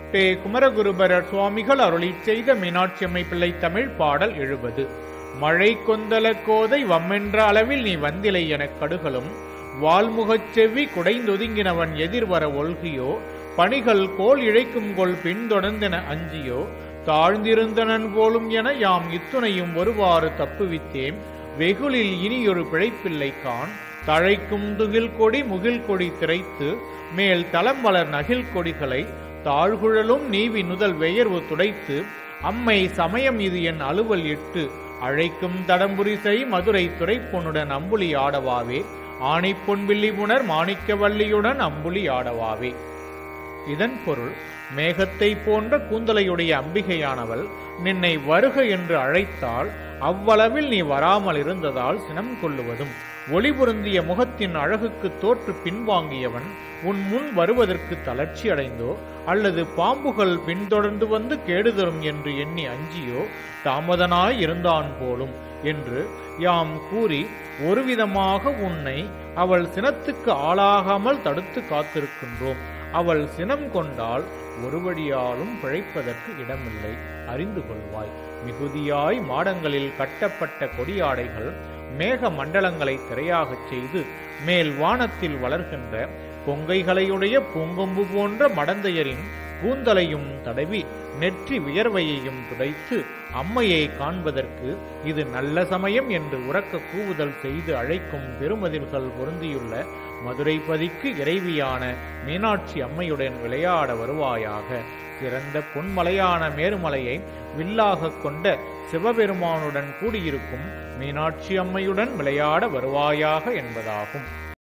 தே குமரகுருபரர் சுவாமிகள் அருளி செய்த மீனாட்சி அம்மை பிள்ளை தமிழ் பாடல் எழுபது மழை கொந்தல கோதை வம்மென்ற அளவில் நீ வந்திலை எனக் கடுகளும் வால்முகச் செவ்வி குடைந்தொதுங்கினவன் எதிர்வர ஒல்கியோ பணிகள் கோல் இழைக்கும் கொள் பின்தொடர்ந்தென அஞ்சியோ தாழ்ந்திருந்தனன் போலும் என யாம் இத்துணையும் ஒருவாறு தப்புவித்தேம் வெகுளில் இனியொரு பிழைப்பில்லை கான் தழைக்கும் துகில் கொடி முகில் கொடி திரைத்து மேல் தளம் வளர் நகில் கொடிகளை தாழ்குழலும் நீவி நுதல் வெயர்வு துடைத்து அம்மை சமயம் இது என் அலுவல் இட்டு அழைக்கும் தடம்புரிசை மதுரை துறைப்பொன்னுடன் அம்புலி ஆடவாவே ஆணை பொன்வில்லி புனர் மாணிக்க வள்ளியுடன் அம்புலி ஆடவாவே இதன் பொருள் மேகத்தை போன்ற கூந்தலையுடைய அம்பிகையானவள் நின்னை வருக என்று அழைத்தால் அவ்வளவில் நீ வராமல் இருந்ததால் சினம் கொள்ளுவதும் ஒளி பொருந்திய முகத்தின் அழகுக்கு தோற்று பின்வாங்கியவன் உன் முன் வருவதற்கு தளர்ச்சி அடைந்தோ அல்லது பாம்புகள் பின்தொடர்ந்து வந்து கேடுதரும் என்று எண்ணி அஞ்சியோ தாமதனாய் இருந்தான் போலும் என்று யாம் கூறி ஒருவிதமாக உன்னை அவள் சினத்துக்கு ஆளாகாமல் தடுத்து காத்திருக்கின்றோம் அவள் சினம் கொண்டால் ஒருவடியாலும் பிழைப்பதற்கு இடமில்லை அறிந்து கொள்வாய் மிகுதியாய் மாடங்களில் கட்டப்பட்ட கொடியாடைகள் மேக மண்டலங்களை திரையாகச் செய்து மேல் வானத்தில் வளர்கின்ற கொங்கைகளையுடைய பூங்கொம்பு போன்ற மடந்தையரின் கூந்தலையும் தடவி நெற்றி வியர்வையையும் துடைத்து அம்மையை காண்பதற்கு இது நல்ல சமயம் என்று உறக்க கூவுதல் செய்து அழைக்கும் பெருமதில்கள் பொருந்தியுள்ள மதுரைபதிக்கு இறைவியான மீனாட்சி அம்மையுடன் விளையாட வருவாயாக சிறந்த பொன்மலையான மேருமலையை வில்லாக கொண்ட சிவபெருமானுடன் கூடியிருக்கும் மீனாட்சி அம்மையுடன் விளையாட வருவாயாக என்பதாகும்